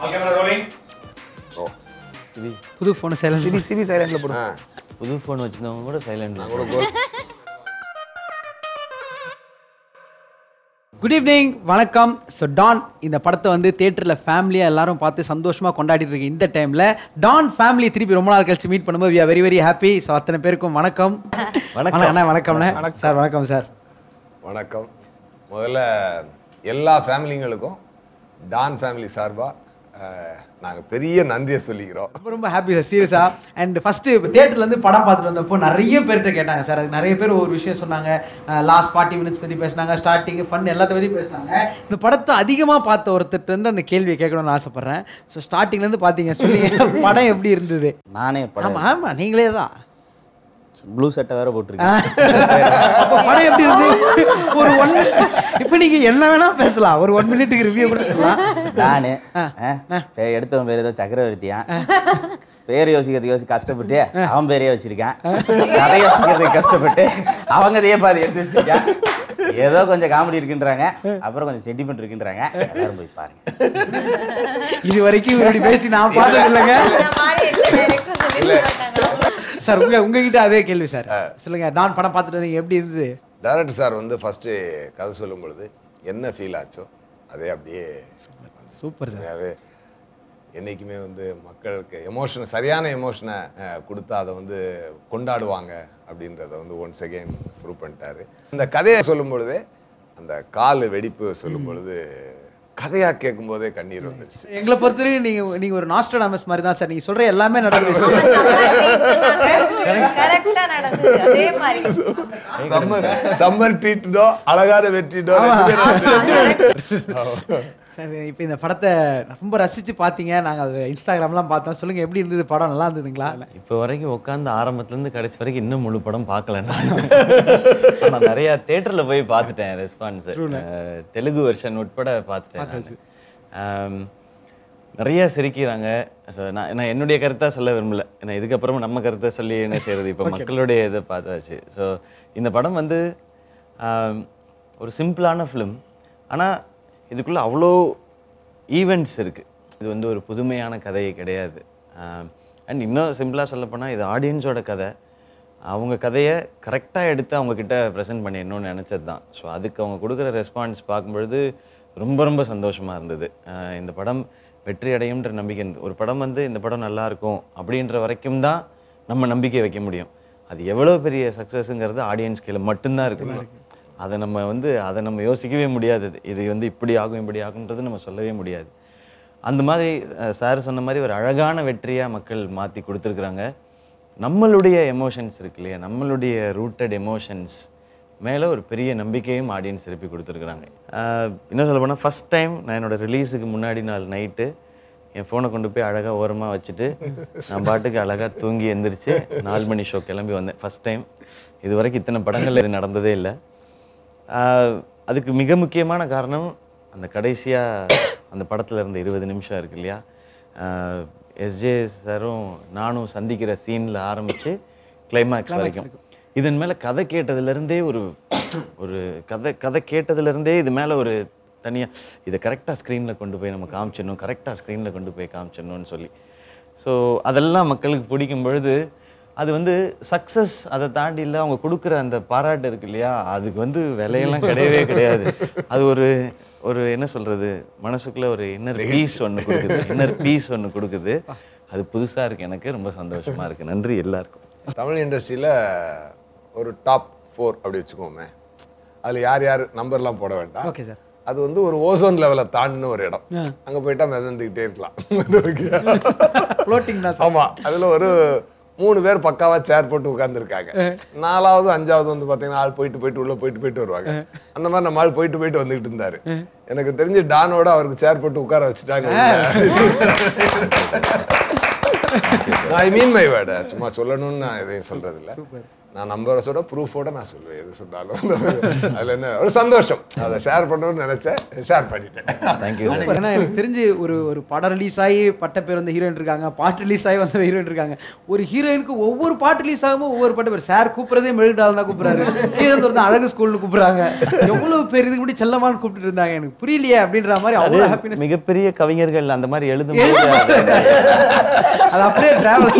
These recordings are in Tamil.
கேமரா ரோலிங் புது ஃபோனை சைலண்ட் சிவி சிவி சைலண்ட்ல போடு புது ஃபோன் வச்சிருந்தவங்க கூட சைலண்ட் கூட கோல் குட் ஈவினிங் வணக்கம் ஸோ டான் இந்த படத்தை வந்து தேட்டரில் ஃபேமிலியாக எல்லாரும் பார்த்து சந்தோஷமாக கொண்டாடிட்டு இருக்கு இந்த டைமில் டான் ஃபேமிலி திருப்பி ரொம்ப நாள் கழிச்சு மீட் பண்ணும்போது we are very very happy so அத்தனை பேருக்கும் வணக்கம் வணக்கம். அண்ணா வணக்கம்ண்ணே சார் வணக்கம் சார் வணக்கம் முதல்ல எல்லா ஃபேமிலிங்களுக்கும் டான் ஃபேமிலி சார்பாக நாங்கள் பெரிய நன்றியை சொல்லிக்கிறோம் ரொம்ப ரொம்ப ஹாப்பி சார் சீரியஸாக அண்ட் ஃபஸ்ட்டு தேட்டர்லேருந்து படம் பார்த்துட்டு வந்தப்போ நிறைய பேர்கிட்ட கேட்டாங்க சார் அது நிறைய பேர் ஒரு விஷயம் சொன்னாங்க லாஸ்ட் ஃபார்ட்டி மினிட்ஸ் பற்றி பேசினாங்க ஸ்டார்டிங் ஃபன் எல்லாத்த பற்றி பேசினாங்க இந்த படத்தை அதிகமாக பார்த்த ஒருத்தர்ட்ட இருந்து அந்த கேள்வியை கேட்கணும்னு ஆசைப்பட்றேன் ஸோ ஸ்டார்டிங்லேருந்து பார்த்தீங்க சொல்லுங்க படம் எப்படி இருந்தது நானே படம் ஆமாம் ஆமாம் நீங்களே தான் ப்ளூ சட்டை வேற போட்டிருக்கேன் அப்போ படம் எப்படி இருந்து ஒரு ஒன் இப்போ நீங்க என்ன வேணா பேசலாம் ஒரு ஒன் மினிட்டுக்கு ரிவ்யூ கூட சொல்லலாம் நானு பே- எடுத்தவன் பேர் ஏதோ சக்கரவர்த்தியான் பேர் யோசிக்கிறதுக்கு யோசி கஷ்டப்பட்டு அவன் பேரே வச்சிருக்கான் கதை யோசிக்கிறதுக்கு கஷ்டப்பட்டு அவங்க அதே பாதி எடுத்து வச்சிருக்கான் ஏதோ கொஞ்சம் காமெடி இருக்குன்றாங்க அப்புறம் கொஞ்சம் சென்டிமெண்ட் இருக்குன்றாங்க எல்லாரும் போய் பாருங்க இது வரைக்கும் இப்படி பேசி நான் பார்த்தது இல்லைங்க சார் உங்க உங்ககிட்ட அதே கேள்வி சார் சொல்லுங்க டான் படம் பார்த்துட்டு வந்தீங்க எப்படி இருந்தது டைரக்டர் சார் வந்து ஃபஸ்ட்டு கதை சொல்லும் பொழுது என்ன ஃபீல் ஆச்சோ அதே அப்படியே சூப்பர் சார் உண்மையாவே என்றைக்குமே வந்து மக்களுக்கு எமோஷன் சரியான எமோஷனை கொடுத்தா அதை வந்து கொண்டாடுவாங்க அப்படின்றத வந்து ஒன்ஸ் அகெயின் ப்ரூவ் பண்ணிட்டாரு இந்த கதையை சொல்லும் பொழுதே அந்த கால் வெடிப்பு சொல்லும் பொழுது கதையா கேட்கும் போதே கண்ணீர் வந்துருச்சு எங்களை பொறுத்தவரைக்கும் நீங்க நீங்க ஒரு நாஸ்டோடாமஸ் மாதிரி தான் சார் நீங்க சொல்ற எல்லாமே நடக்குது கரெக்டா நடந்தது அதே மாதிரி சம்மர் சம்மர் ட்ரீட்டோ அழகாத வெற்றிடோ சார் இப்போ இந்த படத்தை ரொம்ப ரசிச்சு பார்த்தீங்க நாங்கள் அது இன்ஸ்டாகிராம்லாம் பார்த்தோம் சொல்லுங்க எப்படி இருந்தது படம் நல்லா இருந்ததுங்களா இப்போ வரைக்கும் உட்காந்து ஆரம்பத்துல இருந்து கடைசி வரைக்கும் இன்னும் முழு படம் பார்க்கல நான் ஆனா நிறைய தேட்டர்ல போய் பார்த்துட்டேன் ரெஸ்பான்ஸ் தெலுங்கு வெர்ஷன் உட்பட பார்த்துட்டேன் நானு. ஆம், நிறைய சிரிக்கிறாங்க So, நான் நான் என்னுடைய கருத்தா சொல்ல விரும்பல ஏன்னா இதுக்கப்புறம் நம்ம கருத்தை சொல்லி என்ன செய்யறது இப்போ மக்களுடைய இதை பார்த்தாச்சு ஸோ இந்த படம் வந்து ஆம், ஒரு சிம்பிளான ஃபிலிம் ஆனா இதுக்குள்ள அவ்வளோ ஈவெண்ட்ஸ் இருக்கு இது வந்து ஒரு புதுமையான கதை கிடையாது அண்ட் இன்னும் சிம்பிளாக சொல்லப்போனால் இது ஆடியன்ஸோட கதை அவங்க கதையை கரெக்டாக எடுத்து அவங்க கிட்ட ப்ரெசென்ட் பண்ணிடணும்னு நினச்சது தான் ஸோ அதுக்கு அவங்க கொடுக்குற ரெஸ்பான்ஸ் பார்க்கும்பொழுது ரொம்ப ரொம்ப சந்தோஷமாக இருந்தது ஆஹ் இந்த படம் வெற்றி அடையும்ன்ற நம்பிக்கை இருந்தது ஒரு படம் வந்து இந்த படம் நல்லா இருக்கும் அப்படின்ற வரைக்கும் தான் நம்ம நம்பிக்கை வைக்க முடியும் அது எவ்வளோ பெரிய சக்ஸஸ்ங்கிறது ஆடியன்ஸ் கீழே மட்டும்தான் இருக்குது அதை நம்ம வந்து அதை நம்ம யோசிக்கவே முடியாது இது வந்து இப்படி ஆகும் இப்படி ஆகுன்றது நம்ம சொல்லவே முடியாது அந்த மாதிரி சார் சொன்ன மாதிரி ஒரு அழகான வெற்றியாக மக்கள் மாற்றி கொடுத்துருக்குறாங்க நம்மளுடைய எமோஷன்ஸ் இருக்கு இல்லையா நம்மளுடைய ரூட்டட் எமோஷன்ஸ் மேலே ஒரு பெரிய நம்பிக்கையும் ஆடியன்ஸ் திருப்பி கொடுத்துருக்குறாங்க இன்னும் சொல்ல போனால் ஃபஸ்ட் டைம் நான் என்னோட ரிலீஸுக்கு முன்னாடி நாள் நைட்டு என் ஃபோனை கொண்டு போய் அழகாக ஓரமாக வச்சுட்டு நான் பாட்டுக்கு அழகாக தூங்கி எந்திரிச்சு நாலு மணி ஷோ கிளம்பி வந்தேன் ஃபஸ்ட் டைம் இது வரைக்கும் இத்தனை படங்கள் இது நடந்ததே இல்லை ஆஹ் அதுக்கு மிக முக்கியமான காரணம் அந்த கடைசியாக அந்த படத்தில் இருந்த இருபது நிமிஷம் இருக்கு இல்லையா எஸ்ஜே சாரும் நானும் சந்திக்கிற சீனில் ஆரம்பித்து கிளைமேக்ஸ் வரைக்கும் இதன் மேலே கதை கேட்டதுலேருந்தே ஒரு ஒரு கதை கதை கேட்டதுலேருந்தே இது மேலே ஒரு தனியாக இதை கரெக்டாக ஸ்க்ரீனில் கொண்டு போய் நம்ம காமிச்சிடணும் கரெக்டாக ஸ்க்ரீனில் கொண்டு போய் காமிச்சிடணும்னு சொல்லி ஸோ அதெல்லாம் மக்களுக்கு பிடிக்கும் பொழுது அது வந்து சக்ஸஸ் அதை தாண்டி இல்லை அவங்க கொடுக்குற அந்த பாராட்டு இருக்கு இல்லையா அதுக்கு வந்து விலையெல்லாம் கிடையவே கிடையாது அது ஒரு ஒரு என்ன சொல்றது மனசுக்குள்ள ஒரு இன்னர் பீஸ் ஒன்று கொடுக்குது இன்னர் பீஸ் ஒன்று கொடுக்குது அது புதுசா இருக்கு எனக்கு ரொம்ப சந்தோஷமா இருக்கு நன்றி எல்லாருக்கும் தமிழ் இண்டஸ்ட்ரியில் ஒரு டாப் ஃபோர் அப்படி வச்சுக்கோமே அதில் யார் யார் நம்பர்லாம் போட வேண்டாம் ஓகே சார் அது வந்து ஒரு ஓசோன் லெவலை தாண்டின ஒரு இடம் அங்கே போயிட்டா மிதந்துக்கிட்டே இருக்கலாம் ஃப்ளோட்டிங் தான் சார் ஆமாம் அதில் ஒரு மூணு பேர் பக்காவா சேர் போட்டு உட்காந்துருக்காங்க நாலாவது அஞ்சாவது வந்து பார்த்தீங்கன்னா ஆள் போயிட்டு போயிட்டு உள்ள போயிட்டு போயிட்டு வருவாங்க அந்த மாதிரி நம்ம ஆள் போயிட்டு போயிட்டு வந்துகிட்டு இருந்தாரு எனக்கு தெரிஞ்சு டானோட அவருக்கு சேர் போட்டு உட்கார வச்சுட்டாங்க ஐ மீன் மை வேர்டு சும்மா சொல்லணும்னு நான் எதையும் சொல்றது இல்ல நான் நம்பரை ப்ரூஃபோட நான் சொல்லுவேன் எது சொன்னாலும் அதில் என்ன ஒரு சந்தோஷம் அதை ஷேர் பண்ணணும்னு நினச்சேன் ஷேர் பண்ணிட்டேன் தேங்க்யூ சூப்பர். ஏன்னா எனக்கு தெரிஞ்சு ஒரு ஒரு படம் ரிலீஸ் ஆகி பட்ட பேர் வந்த ஹீரோயின் இருக்காங்க பாட்டு ரிலீஸ் ஆகி வந்த ஹீரோயின் இருக்காங்க ஒரு ஹீரோயினுக்கு ஒவ்வொரு பாட்டு ரிலீஸ் ஆகும்போது ஒவ்வொரு பாட்டு பேர் சார் கூப்பிடுறதே மெழுகிட்டால் தான் கூப்பிடுறாரு ஹீரோயின் வந்து அழகு ஸ்கூல்னு கூப்பிடுறாங்க எவ்வளவு பேர் இதுக்கு முன்னாடி செல்லமான்னு கூப்பிட்டு இருந்தாங்க எனக்கு புரியலையே அப்படின்ற மாதிரி அது அவ்வளோ ஹாப்பினஸ் மிகப்பெரிய கவிஞர்கள் அந்த மாதிரி எழுதும்போது அது- அது அப்படியே டிராவல்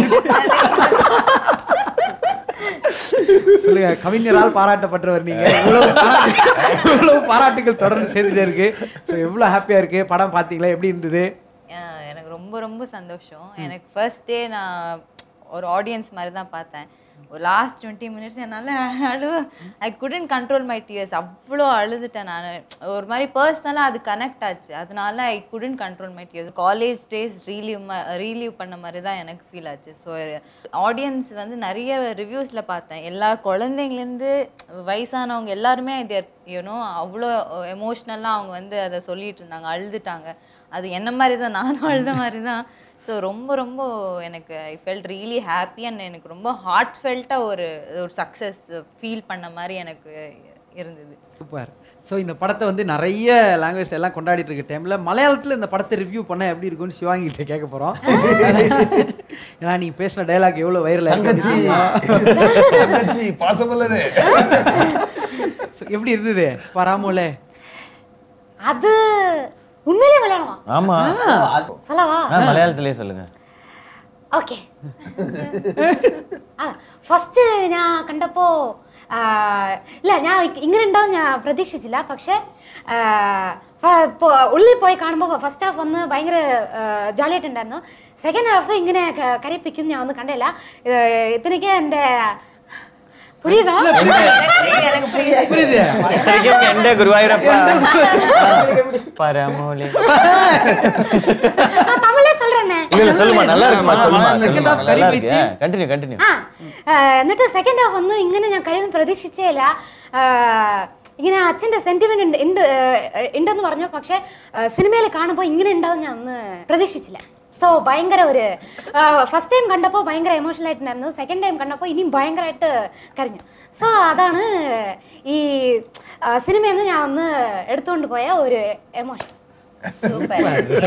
சொல்லுங்க கவிஞரால் பாராட்டப்பட்டவர் நீங்க இவ்வளவு பாராட்டு- இவ்வளவு பாராட்டுகள் தொடர்ந்து சேர்ந்துட்டே இருக்கு ஸோ எவ்வளோ ஹாப்பியா இருக்கு படம் பார்த்தீங்களா எப்படி இருந்தது ஆஹ் எனக்கு ரொம்ப ரொம்ப சந்தோஷம் எனக்கு ஃபர்ஸ்ட் டே நான் ஒரு ஆடியன்ஸ் மாதிரி தான் பார்த்தேன் ஒரு லாஸ்ட் டுவெண்ட்டி மினிட்ஸ் என்னால் அழுவ I couldn't control my tears அவ்வளோ அழுதுட்டேன் நான் ஒரு மாதிரி பர்சனலாக அது கனெக்ட் ஆச்சு அதனால I couldn't control my tears college days relive relive பண்ண மாதிரி தான் எனக்கு ஃபீல் ஆச்சு ஸோ ஆடியன்ஸ் வந்து நிறைய ரிவ்யூஸில் பார்த்தேன் எல்லா குழந்தைங்கலேருந்து வயசானவங்க எல்லாருமே இது யூனோ அவ்வளோ எமோஷ்னலாக அவங்க வந்து அதை சொல்லிட்டு இருந்தாங்க அழுதுட்டாங்க அது என்ன மாதிரி தான் நானும் அழுத மாதிரி தான் ஸோ ரொம்ப ரொம்ப எனக்கு I felt really happy and எனக்கு ரொம்ப ஹார்ட் ஃபெல்ட்டாக ஒரு ஒரு சக்ஸஸ் ஃபீல் பண்ண மாதிரி எனக்கு இருந்தது சூப்பர் ஸோ இந்த படத்தை வந்து நிறைய லாங்குவேஜ் எல்லாம் கொண்டாடிட்டு இருக்க டைம்ல மலையாளத்தில் இந்த படத்தை ரிவ்யூ பண்ண எப்படி இருக்கும்னு சிவாங்கி கிட்ட கேட்க போறோம் ஏன்னா நீங்க பேசின டைலாக் எவ்வளவு வைரல் தங்கச்சி தங்கச்சி பாசமல்லரே எப்படி இருந்தது பராமோலே அது உண்மையிலே விளையாடலாம் ஆமா சொல்லவா ஆ, മലയാളത്തിലേ சொல்லுங்க ഓക്കെ ഫസ്റ്റ് ഞാൻ കണ്ടപ്പോ ആ, ഇല്ല ഞാൻ ഇങ്ങനെ ഉണ്ടാവും ഞാൻ പ്രതീക്ഷിച്ചില്ല പക്ഷെ ആ, ഫ- ഇപ്പൊ ഉള്ളിൽ പോയി കാണുമ്പോൾ ഫസ്റ്റ് ഹാഫ് വന്ന് ഭയങ്കര ജോളിയായിട്ടുണ്ടായിരുന്നു സെക്കൻഡ് ഹാഫ് ഇങ്ങനെ ക- കരയിപ്പിക്കും ഞാൻ ഒന്നും കണ്ടില്ല ഇത് ഇത്രയ്ക്ക് എൻ്റെ പുരിയുതാ புரியுது ശരിക്കും എന്റെ ഗുരുവായൂരപ്പ പരാമോലെ நான் தமிழே சொல்றேனே இல்ல இல்ல சொல்லுமா நல்லா இருக்குமா சொல்லுமா second சொல்லுமா. half நல்லா கறி இருக்கு കണ്ടിന്യൂ കണ്ടിന്യൂ ആ ആ, എന്നിട്ട് സെക്കൻഡ് ഹാഫ് വന്ന് ഇങ്ങനെ ഞാൻ കഴിയുന്ന പ്രതീക്ഷിച്ചേ ഇല്ല ആ, ഇങ്ങനെ അച്ഛൻ്റെ സെന്റിമെന്റ് ഉണ്ട് ഉണ്ട് ആ, ഉണ്ടെന്ന് പറഞ്ഞു പക്ഷേ സിനിമയിൽ കാണുമ്പോൾ ഇങ്ങനെ ഉണ്ടാവും ഞാൻ ഒന്ന് പ്രതീക്ഷിച്ചില്ല സോ ഭയങ്കര ഒരു ഫസ്റ്റ് ടൈം കണ്ടപ്പോൾ ഭയങ്കര എമോഷണൽ ആയിട്ടുണ്ടായിരുന്നു സെക്കൻഡ് ടൈം കണ്ടപ്പോൾ ഇനിയും ഭയങ്കരമായിട്ട് കരഞ്ഞു സോ അതാണ് ഈ ആ, സിനിമയിൽ നിന്ന് ഞാൻ ഒന്ന് എടുത്തുകൊണ്ട് പോയ ഒരു എമോഷൻ சூப்பர்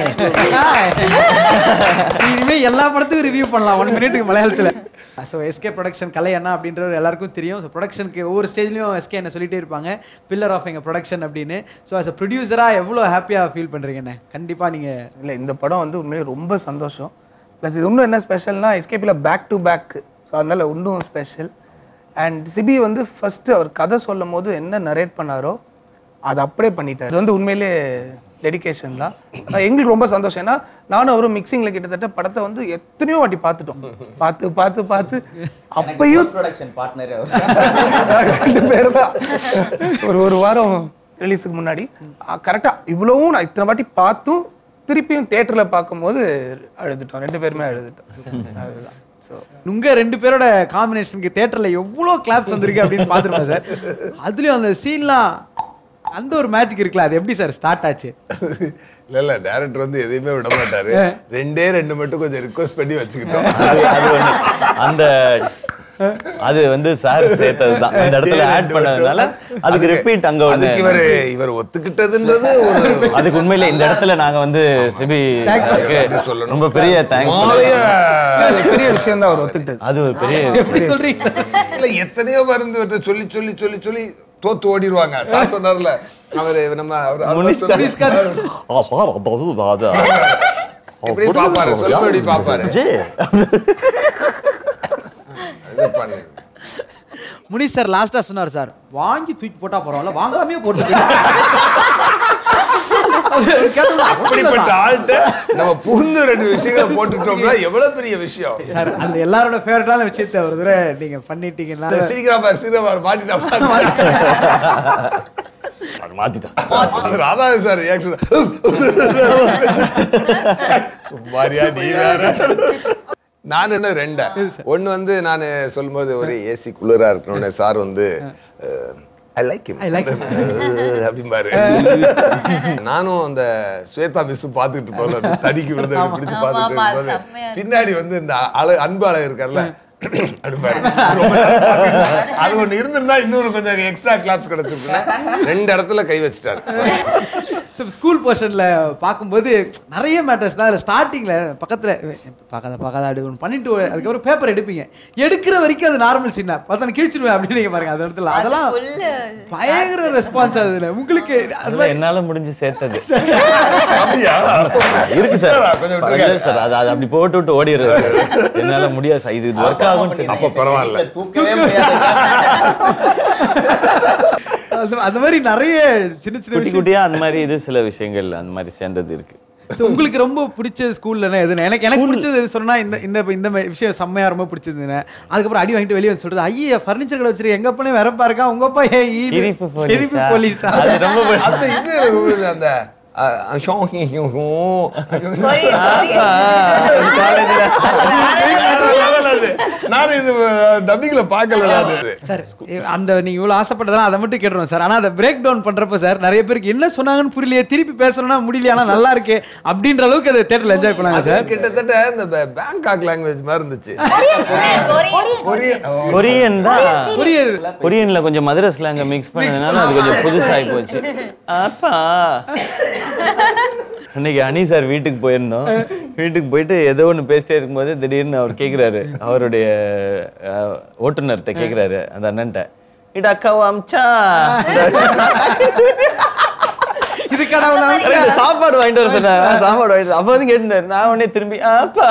இனிமே எல்லா படத்துக்கும் ரிவ்யூ பண்ணலாம் ஒன் மினிட்டுக்கு மலையாளத்துல ஸோ எஸ்கே ப்ரொடக்ஷன் கலை என்ன அப்படின்றது எல்லாருக்கும் தெரியும் ஸோ ப்ரொடக்ஷனுக்கு ஒவ்வொரு ஸ்டேஜ்லையும் எஸ்கே என்ன சொல்லிட்டே இருப்பாங்க பில்லர் ஆஃப் எங்கள் ப்ரொடக்ஷன் அப்படின்னு ஸோ அஸ் அ ப்ரொடியூசராக எவ்வளோ ஹாப்பியாக ஃபீல் பண்ணுறீங்கண்ணே கண்டிப்பாக நீங்கள் இல்லை இந்த படம் வந்து உண்மையிலே ரொம்ப சந்தோஷம் ப்ளஸ் இது இன்னும் என்ன ஸ்பெஷல்னா எஸ்கேபியில் பேக் டு பேக் ஸோ அதனால இன்னும் ஸ்பெஷல் அண்ட் சிபி வந்து ஃபஸ்ட்டு அவர் கதை சொல்லும் போது என்ன நரேட் பண்ணாரோ அதை அப்படியே பண்ணிட்டார் இது வந்து உண்மையிலே டெடிகேஷன் தான் ஆனா எங்களுக்கு ரொம்ப சந்தோஷம் ஏன்னா நானும் அவரும் மிக்சிங்கில் கிட்டத்தட்ட படத்தை வந்து எத்தனையோ வாட்டி பார்த்துட்டோம் பார்த்து பார்த்து பார்த்து அப்பயும் ப்ரொடக்ஷன் பார்ட்னர் ரெண்டு பேர் தான் ஒரு ஒரு வாரம் ரிலீஸுக்கு முன்னாடி கரெக்டாக இவ்வளவும் நான் இத்தனை வாட்டி பார்த்தும் திருப்பியும் தேட்டரில் பார்க்கும்போது அழுதுட்டோம் ரெண்டு பேருமே அழுதுட்டோம் அதுதான் ஸோ உங்க ரெண்டு பேரோட காம்பினேஷனுக்கு தேட்டர்ல எவ்வளோ கிளாப்ஸ் வந்திருக்கு அப்படின்னு பார்த்துருப்பேன் சார் அதுலயும் அந்த சீன்லாம் அந்த ஒரு மேஜிக் இருக்குல்ல அது எப்படி சார் ஸ்டார்ட் ஆச்சு இல்ல இல்ல டேரக்டர் வந்து எதையுமே விட மாட்டாரு ரெண்டே ரெண்டு மட்டும் கொஞ்சம் ரிக்வஸ்ட் பண்ணி வச்சுக்கிட்டோம் அது அது ஒண்ணு. அந்த அது வந்து சார் சேர்த்தது தான் அந்த இடத்துல ஆட் பண்ணதுனால அதுக்கு ரிப்பீட் அங்க ஒண்ணு அதுக்கு இவர் இவர் ஒத்துக்கிட்டதுன்றது ஒரு அதுக்கு உண்மையில இந்த இடத்துல நாங்க வந்து சிபி சாருக்கு சொல்லணும். ரொம்ப பெரிய தேங்க்ஸ் மாலைய அது பெரிய விஷயம் தான் அவர் ஒத்துக்கிட்டது அது ஒரு பெரிய எப்படி சொல்றீங்க சார் இல்ல எத்தனையோ மருந்து இவர்ட்ட சொல்லி சொல்லி சொல்லி சொல்லி தோத்து ஓடிடுவாங்க சார் சொன்னார்ல அவரு நம்ம அவர் அவர் முனிஸ்கா- சொல்லி- ஆ, பாரு, அது அது அது. இப்படி பாப்பாரு சொல்லி பாப்பாரு ஜே. இது பண்ணு முனி சார் லாஸ்டா சொன்னார் சார் வாங்கி தூக்கி போட்டா பரவாயில்ல வாங்காமே போட்டு அப்படிப்பட்ட ஆள்கிட்ட நம்ம புகுந்து ரெண்டு விஷயங்களை போட்டுட்டோம்னா எவ்வளவு பெரிய விஷயம் சார் அந்த எல்லாரோட ஃபேவரட்டான விஷயத்தை ஒரு தடவை நீங்க பண்ணிட்டீங்கன்னா சிரிக்கிறா பாரு சிரிக்கிறா பாரு மாட்டிட்டா பாரு. அது மாத்திட்டான் அது ராதாவி சார் ரியாக்ஷன் சும்மாரியா நீ வேற நான் என்ன ரெண்டா ஒன்னு வந்து நான் சொல்லும்போது ஒரு ஏசி குளிரா இருக்கணும்னு சார் வந்து I like I like him. அப்படிம்பாரு நானும் அந்த ஸ்வேதா மிஸ் பார்த்துட்டு போல அந்த தடிக்கு விழுந்து அப்படி பிடிச்சு ஆமா, பார்த்துட்டு ஆமா, அது இருக்கும்போது செம்மையா இருக்கு. பின்னாடி வந்து இந்த அழ அன்பு அழகு இருக்கார்ல அப்படிம்பாரு. ரொம்ப நேரம் பார்த்துட்டு, அது ஒண்ணு இருந்திருந்தா இன்னொரு கொஞ்சம் எக்ஸ்ட்ரா கிளாப்ஸ் கிடைச்சிருக்குன்னா ரெண்டு இடத்துல கை வச்சிட்டாரு ஸ்கூல் போர்ஷனில் பார்க்கும்போது நிறைய மேட்டர்ஸ் தான் அதில் ஸ்டார்டிங்கில் பக்கத்தில் பார்க்காத பார்க்காத அப்படி ஒன்று பண்ணிட்டு அதுக்கப்புறம் பேப்பர் எடுப்பீங்க எடுக்கிற வரைக்கும் அது நார்மல் சீனா பார்த்தா கிழிச்சிருவேன் அப்படின்னு நீங்க பாருங்க அந்த இடத்துல அதெல்லாம் full பயங்கர ரெஸ்பான்ஸ் அதுல உங்களுக்கு அது அதுல என்னால முடிஞ்சு சேர்த்தது அப்படியா இருக்கு சார் கொஞ்சம் இல்ல விட்டுருங்க. சார் அது அது அப்படி போட்டு விட்டு ஓடிடுறது என்னால முடியாது சார் இது ஒர்க் ஆகும் அப்போ பரவாயில்ல. தூக்கவே முடியாது அது- அந்த மாதிரி நிறைய சின்ன சின்ன குட்டி விஷயம் குட்டியா அந்த மாதிரி இது சில விஷயங்கள் அந்த மாதிரி சேர்ந்தது இருக்கு So, உங்களுக்கு ரொம்ப பிடிச்ச ஸ்கூல்ல எதுனா எனக்கு எனக்கு பிடிச்சது எது சொன்னா இந்த இந்த இந்த மாதிரி விஷயம் செம்மையா ரொம்ப பிடிச்சதுன்னு அதுக்கப்புறம் அடி வாங்கிட்டு வெளியே வந்து சொல்றது ஐயா ஃபர்னிச்சர் கடை வச்சிருக்க எங்க அப்பனே வேற பாருக்கா உங்க அப்பா ஏன் ஈ- சிரிப்பு சிரிப்பு போலீஸா? போலீஸா அது ரொம்ப பிடி- அந்த இது எனக்கு விழுது, அந்த அஹ், அஹ், ஷோங் ஹிங் ஹிங் ஹூ. Korean, Korean. level அது. நானும் இது டப்பிங்ல பார்க்கல அது சார் அந்த நீங்க இவ்வளவு ஆசைப்பட்டதெல்லாம் அதை மட்டும் கேட்டுருவோம் சார் ஆனா அதை பிரேக் டவுன் பண்றப்ப சார் நிறைய பேருக்கு என்ன சொன்னாங்கன்னு புரியலையே திருப்பி பேசணும்னா முடியல ஆனா நல்லா இருக்கு அப்படின்ற அளவுக்கு அதை தேட்டர்ல என்ஜாய் பண்ணாங்க அது சார் கிட்டத்தட்ட இந்த பே- பேங்காக் லாங்குவேஜ் மாதிரி இருந்துச்சு கொரியன். கொரியன் ஓ, கொரியன் தான் புரியுது கொரியன்ல கொஞ்சம் மதுரை ஸ்லாங்க மிக்ஸ் பண்ணதுனால அது கொஞ்சம் புதுசாகி போச்சு அப்பா அன்னைக்கு அனி சார் வீட்டுக்கு போயிருந்தோம் வீட்டுக்கு போயிட்டு ஏதோ ஒன்று பேசிட்டே இருக்கும்போது திடீர்னு அவர் கேட்குறாரு அவருடைய அஹ், ஓட்டுநர்கிட்ட கேட்குறாரு அந்த அண்ணன்ட்ட இட அக்காவை அமிச்சா இது கடவுளா எனக்கு சாப்பாடு வாங்கிட்டு வர சொன்னாங்க சாப்பாடு வாங்கிட்டு வர- அப்ப வந்து கேட்டுனாரு நான் உடனே திரும்பி அப்பா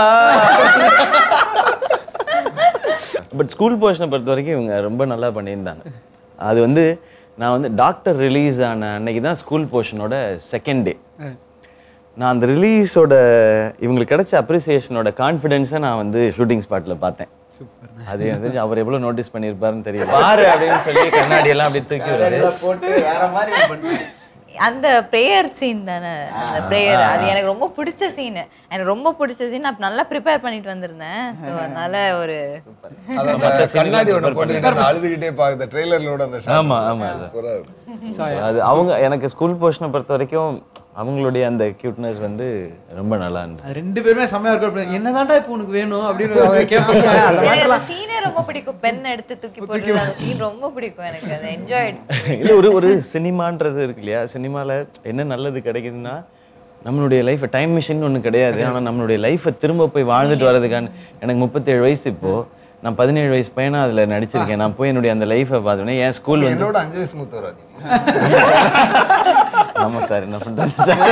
பட் ஸ்கூல் போர்ஷனை பொறுத்த வரைக்கும் இவங்க ரொம்ப நல்லா பண்ணியிருந்தாங்க அது வந்து நான் வந்து டாக்டர் ரிலீஸ் ஆன அன்னைக்கு தான் ஸ்கூல் போர்ஷனோட செகண்ட் டே நான் அந்த ரிலீஸோட இவங்களுக்கு கிடைச்ச அப்ரிசியேஷனோட கான்ஃபிடென்ஸை நான் வந்து ஷூட்டிங் ஸ்பாட்டில் பார்த்தேன் அது வந்து அவர் எவ்வளோ நோட்டீஸ் பண்ணியிருப்பாருன்னு தெரியல பாரு அப்படின்னு சொல்லி கண்ணாடி எல்லாம் அப்படி தூக்கி விடுறாரு போட்டு வேற மாதிரி ஒண்ணு பண்ணி அந்த ப்ரேயர் சீன் தானே அந்த ப்ரேயர் அது எனக்கு ரொம்ப பிடிச்ச சீன் எனக்கு ரொம்ப பிடிச்ச சீன் நான் நல்லா ப்ரிப்பேர் பண்ணிட்டு வந்திருந்தேன் ஸோ அதனால ஒரு அது அந்த கண்ணாடி ஒன்று போட்டுக்கிட்டு அந்த அழுதுகிட்டே பார்க்குற ட்ரெய்லர்லோட அந்த shot ஆமா, ஆமா, sir. சூப்பரா இருக்கு. அது அவங்க எனக்கு ஸ்கூல் போர்ஷனை பொறுத்த வரைக்கும் அவங்களுடைய அந்த கியூட்னஸ் வந்து ரொம்ப நல்லா இருந்தது அது ரெண்டு பேருமே செம்மையா இருக்கும் என்னதான்டா இப்போ உனக்கு வேணும் அப்படின்னு அவங்க கேட்பாங்க அந்த எனக்கு அந்த சீனே ரொம்ப பிடிக்கும் பென் எடுத்து தூக்கி போடுறது அந்த சீன் ரொம்ப பிடிக்கும் எனக்கு அது என்ஜாய்ட் இல்ல ஒரு ஒரு சினிமான்றது இருக்கு இல்லையா சினிமால என்ன நல்லது கிடைக்குதுன்னா நம்மளுடைய லைஃப் டைம் மிஷின் ஒண்ணு கிடையாது ஆனா நம்மளுடைய லைஃப்பை திரும்ப போய் வாழ்ந்துட்டு வர்றதுக்கான எனக்கு முப்பத்தேழு வயசு இப்போ நான் பதினேழு வயசு பையனா அதுல நடிச்சிருக்கேன் நான் போய் என்னுடைய அந்த லைஃப்பை பார்த்தோன்னே என் ஸ்கூல் வந்து என்னோட அஞ்சு வயசு மூத்தவரா நீங்க ஆமா சார் என்ன பண்றது சார்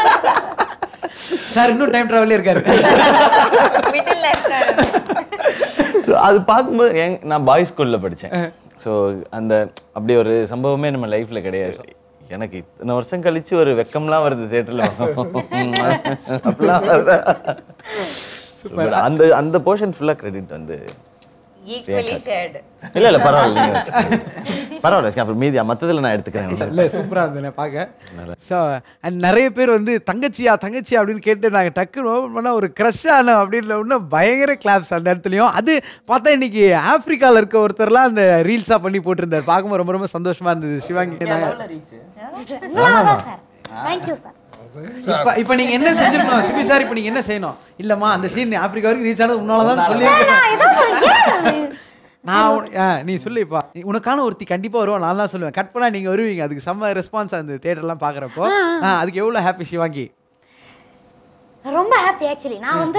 சார் இன்னும் டைம் டிராவலே இருக்காரு மிடில் இருக்காரு அது பார்க்கும்போது என் நான் பாய்ஸ் ஸ்கூல்ல படிச்சேன் ஸோ அந்த அப்படி ஒரு சம்பவமே நம்ம லைஃப்ல கிடையாது எனக்கு இத்தனை வருஷம் கழிச்சு ஒரு வெக்கம்லாம் வருது தேட்டர்ல அப்படிலாம் வருதா? But அந்த அந்த போர்ஷன் ஃபுல்லா கிரெடிட் வந்து ஈக்குவலி ஷேர்டு இல்ல இல்ல பரவாயில்ல நீங்க வச்சுக்கோங்க. பரவாயில்ல வச்சுக்கோங்க. அப்புறம் மீதி மத்ததுல நான் எடுத்துக்கிறேன் இல்ல சூப்பரா இருந்தேன் பார்க்க ஸோ அண்ட் நிறைய பேர் வந்து தங்கச்சியா தங்கச்சியா அப்படின்னு கேட்டு நாங்கள் டக்குன்னு ஓப்பன் பண்ணால் ஒரு க்ரஷ் ஆனோம் அப்படின்னு இன்னும் பயங்கர கிளாப்ஸ் அந்த இடத்துலையும் அது பார்த்தா இன்னைக்கு ஆப்பிரிக்காவில் இருக்க ஒருத்தர்லாம் அந்த ரீல்ஸாக பண்ணி போட்டிருந்தார் பார்க்கும்போது ரொம்ப ரொம்ப சந்தோஷமா இருந்தது சிவாங்கி நாங்கள் ரீச் அவ்வளோதான் சார் தேங்க்யூ சார் இப்போ இப்போ நீங்கள் என்ன செஞ்சிருக்கணும் சிபி சார் இப்போ நீங்கள் என்ன செய்யணும் இல்லைம்மா அந்த சீன் ஆப்பிரிக்கா வரைக்கும் ரீச் ஆனது உன்னால தான் சொல்லியிருக்கேன் நான் இதான் சொல்றேன் நான் உன- ஆ, நீ சொல்லுப்பா உனக்கான ஒருத்தி கண்டிப்பா வருவோம் நான் தான் சொல்லுவேன் கட் பண்ணா நீங்க வருவீங்க அதுக்கு செம்ம ரெஸ்பான்ஸ் அந்த தேட்டர்லாம் பாக்குறப்போ ஆ, அதுக்கு எவ்வளவு ஹாப்பி சிவாங்கி ரொம்ப ஹாப்பி ஆக்சுவலி நான் வந்து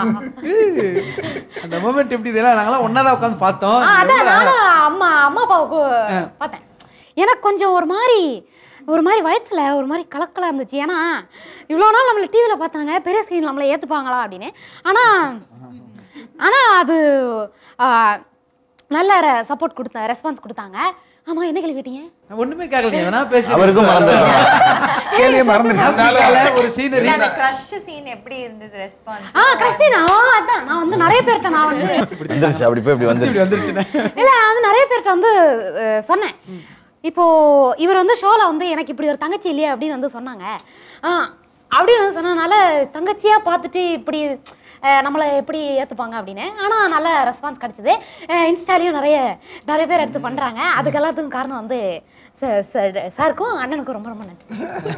அந்த மூமெண்ட் எப்படி இதெல்லாம் நாங்களாம் ஒன்னா தான் உட்காந்து பார்த்தோம் ஆ, அதான் நானும் அம்மா அம்மா அப்பாவுக்கு பார்த்தேன் எனக்கு கொஞ்சம் ஒரு மாதிரி ஒரு மாதிரி வயத்துல ஒரு மாதிரி கலக்கலாக இருந்துச்சு ஏன்னா இவ்வளோ நாள் நம்மளை டிவியில் பார்த்தாங்க பெரிய ஸ்க்ரீன் நம்மளை ஏற்றுப்பாங்களா அப்படின்னு ஆனால் ஆனால் அது ஆ, நல்ல சப்போர்ட் கொடுத்த ரெஸ்பான்ஸ் கொடுத்தாங்க ஆமாம் என்ன கேள்வி கேட்டீங்க நான் ஒண்ணுமே கேட்கல நீ எதனா பேசி அவருக்கும் மறந்து கேள்வியே மறந்துருச்சு ஆப்பிரிக்கால ஒரு சீனரி அந்த க்ரஷ் சீன் எப்படி இருந்தது ரெஸ்பான்ஸ் ஆ கிறிஸ்டின் ஆ அதான் நான் வந்து நிறைய பேர்கிட்ட நான் வந்து வந்துருச்சு அப்படி போய் இப்படி வந்துருச்சு வந்துருச்சுண்ணே இல்ல நான் வந்து நிறைய பேர்கிட்ட வந்து அஹ், சொன்னேன் இப்போ இவர் வந்து ஷோல வந்து எனக்கு இப்படி ஒரு தங்கச்சி இல்லையா அப்படின்னு வந்து சொன்னாங்க ஆ அப்படின்னு வந்து சொன்னதுனால தங்கச்சியா பார்த்துட்டு இப்படி அஹ், நம்மளை எப்படி ஏத்துப்பாங்க அப்படின்னு ஆனா நல்ல ரெஸ்பான்ஸ் கிடைச்சது அஹ், இன்ஸ்டாலையும் நிறைய நிறைய பேர் எடுத்து பண்றாங்க அதுக்கு எல்லாத்துக்கும் காரணம் வந்து சார் சார் சாருக்கும் அண்ணனுக்கும் ரொம்ப ரொம்ப நன்றி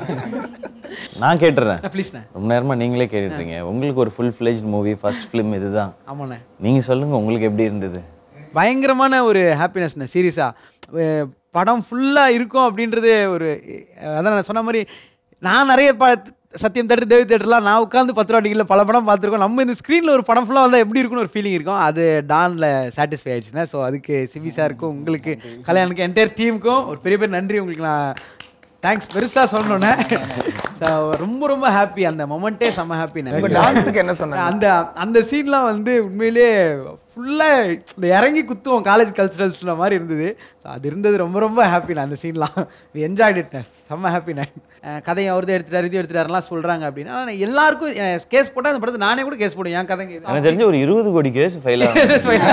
நான் கேட்டுறேன் ப்ளீஸ்ண்ணே ரொம்ப நேரமா நீங்களே கேட்டுருக்கீங்க உங்களுக்கு ஒரு full fledge movie first film இதுதான் ஆமாண்ணே நீங்க சொல்லுங்க உங்களுக்கு எப்படி இருந்தது பயங்கரமான ஒரு ஹாப்பினஸ்ண்ணே சீரியஸாக படம் ஃபுல்லாக இருக்கும் அப்படின்றது ஒரு அஹ், அதான் நான் சொன்ன மாதிரி நான் நிறைய ப சத்தியம் தேட்டர் தேவி தேட்டர்லாம் நான் உட்காந்து பத்து ரூபா டிக்கெட்டில் பல படம் பார்த்துருக்கோம் நம்ம இந்த ஸ்க்ரீனில் ஒரு படம் ஃபுல்லாக வந்தால் எப்படி இருக்குன்னு ஒரு ஃபீலிங் இருக்கும் அது டானில் சாட்டிஸ்ஃபை ஆயிடுச்சுண்ணே ஸோ அதுக்கு சிவி சாருக்கும் உங்களுக்கு கல்யாணுக்கு என்டையர் டீமுக்கும் ஒரு பெரிய பெரிய நன்றி உங்களுக்கு நான் தேங்க்ஸ் பெருசாக சொல்லணுன்னே ஸோ ரொம்ப ரொம்ப ஹாப்பி அந்த மொமெண்ட்டே செம்ம உங்க ஹாப்பி டான்ஸுக்கு என்ன சொன்னாங்க அந்த அந்த சீன்லாம் வந்து உண்மையிலே ஃபுல்லாக இந்த இறங்கி குத்துவோம் காலேஜ் கல்ச்சுரல்ஸ்ல மாதிரி இருந்தது ஸோ அது இருந்தது ரொம்ப ரொம்ப ஹாப்பிண்ணே அந்த சீன்லாம் என்ஜாய்ட் இட்னேன் செம்ம ஹாப்பிண்ணே கதையை அவர்தான் எடுத்துட்டாரு இது எடுத்துட்டாருலாம் சொல்கிறாங்க அப்படின்னா ஆனால் எல்லாருக்கும் கேஸ் போட்டால் அந்த படத்தை நானே கூட கேஸ் போடுவேன் என் கதைங்க எனக்கு தெரிஞ்ச ஒரு இருபது கோடி கேஸ் ஃபைல் ஆகும்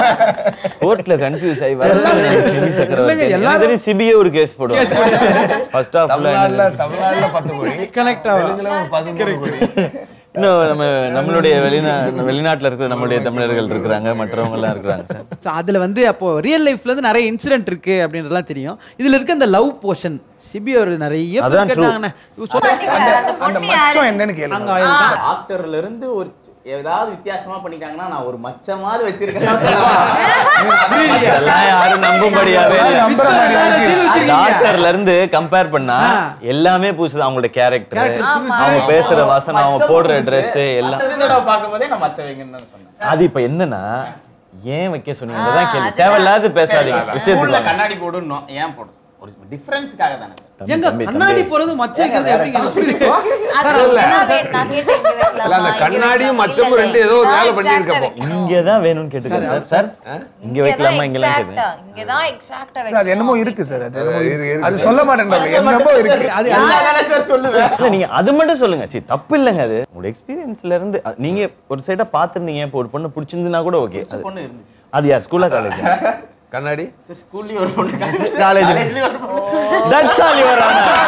கோர்ட்ல கன்ஃபியூஸ் ஆகி வர சிபி சக்கரவர்த்தி எல்லாரும் எல்லாரும் சிபிஏ ஒரு கேஸ் போடுவாங்க ஃபர்ஸ்ட் ஆஃப் தமிழ்நாட்டுல தமிழ்நாட்டுல பத்து கோடி கனெக்ட் ஆகும் தெலுங்குல ஒரு பதிமூணு கோடி இன்னும் நம்ம நம்மளுடைய வெளிநா வெளிநாட்டுல இருக்கிற நம்மளுடைய தமிழர்கள் இருக்கிறாங்க மற்றவங்க எல்லாம் இருக்கிறாங்க சார் ஸோ அதில் வந்து அப்போ ரியல் லைஃப்ல இருந்து நிறைய இன்சிடென்ட் இருக்கு அப்படின்றதுலாம் தெரியும் இதில் இருக்க அந்த லவ் போர்ஷன் சிபி ஒரு நிறைய பேர் அதான் true. கேட்டாங்கண்ணே இவ சொல்ல- அந்த அந்த பொண்ணு மச்சம் யாரு? என்னன்னு கேளுங்க அங்க ஆயிரம் டாக்டர்ல இருந்து ஒரு ஏதாவது வித்தியாசமா பண்ணிட்டாங்கன்னா நான் ஒரு மச்சமாவது வச்சிருக்கேன் சொல்லுவேன் அதெல்லாம் யாரும் நம்பும்படியாவே இல்ல. மிச்சம் ரெண்டாயிரம் scene வச்சிருக்கீங்க. டாக்டர்ல இருந்து கம்பேர் பண்ணா ஆ. எல்லாமே புதுசு அவங்களோட கேரக்டர் Character ஆமா. அவங்க பேசுற வசனம் அவங்க போடுற ட்ரெஸ் எல்லாம் தடவை பார்க்கும்போதே நான் மச்ச வைங்கன்னு தான் சொன்னேன் அது இப்ப என்னன்னா ஏன் வைக்க சொன்னீங்கதான் கேள்வி தேவையில்லாத பேசாதீங்க ஸ்கூல்ல விஷயத்துக்கு வாங்க. கண்ணாடி போடணும் ஏன் போடணும் ஒரு டிஃபரன்ஸுக்காக தானே சார் தம்பி, எங்க தம்பி, கண்ணாடி தம்பி. போறது மச்சம் வைக்கிறது எப்படிங்க அது நான் கேட்டேன், நான் கேட்டேன், இங்க வைக்கலாமா, இல்ல, அந்த இங்க கண்ணாடியும் வைக்கலாமா? மச்சமும் இல்ல, ரெண்டு ஏதோ ஒரு இங்கதான் வேலை exact பண்ணியிருக்கப்போ. ஆ வைக்கணும். இங்கதான் வேணும்னு கேட்டுக்கிறேன் சார் சார் இங்க வைக்கலாமா இங்கெல்லாம் exact கேட்குறேன் ஆ, இங்கதான் exact ஆ சார் அது என்னமோ வைக்கணும். இருக்கு சார் அது என்னமோ இருக்கு, இருக்கு. இருக்கு. அது சொல்ல மாட்டேன்றாங்க என்னமோ இருக்கு அது எல்லா வேலை சார் சொல்லுவேன் இல்ல நீங்க அது மட்டும் சொல்லுங்க சி தப்பு இல்லைங்க அது உங்களோட எக்ஸ்பீரியன்ஸ்ல இருந்து அ- நீங்க ஒரு சைடா பாத்துருந்தீங்க இப்போ ஒரு பொண்ணு பிடிச்சிருந்துனா கூட ஓகே பொண்ணு இருந்துச்சு அது யார் ஸ்கூலா காலேஜ் கண்ணாடி சார் ஸ்கூல்லயும் ஒரு பொண்ணு College. காலேஜ்லயும் ஒரு பொண்ணு தட்ஸ் ஆல் யுவர்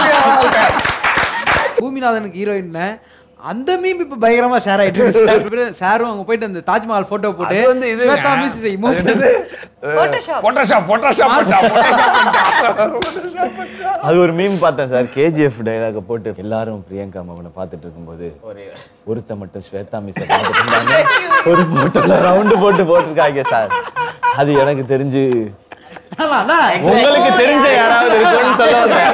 பூமிநாதனுக்கு ஹீரோயின் அந்த மீம் இப்ப பயங்கரமா ஷேர் ஆயிட்டு இருக்கு சார். அப்புறம் சாரும் அங்க போயிட்டு அந்த தாஜ்மஹால் போட்டோ போட்டு அது வந்து இது Shweta miss is emotional. Photoshop. Photoshop Photoshop அது ஒரு மீம் பார்த்தேன் சார் கேஜிஎஃப் டைலாக போட்டு எல்லாரும் பிரியங்கா மவனை பார்த்துட்டு இருக்கும்போது ஒருத்த மட்டும் ஸ்வேதா மிஸ் பார்த்துட்டு இருந்தாங்க ஒரு போட்டோல ரவுண்டு போட்டு போட்டிருக்காங்க சார் அது எனக்கு தெரிஞ்சு ஆமா, அண்ணா. உங்களுக்கு தெரிஞ்ச யாராவது இருக்குன்னு சொல்ல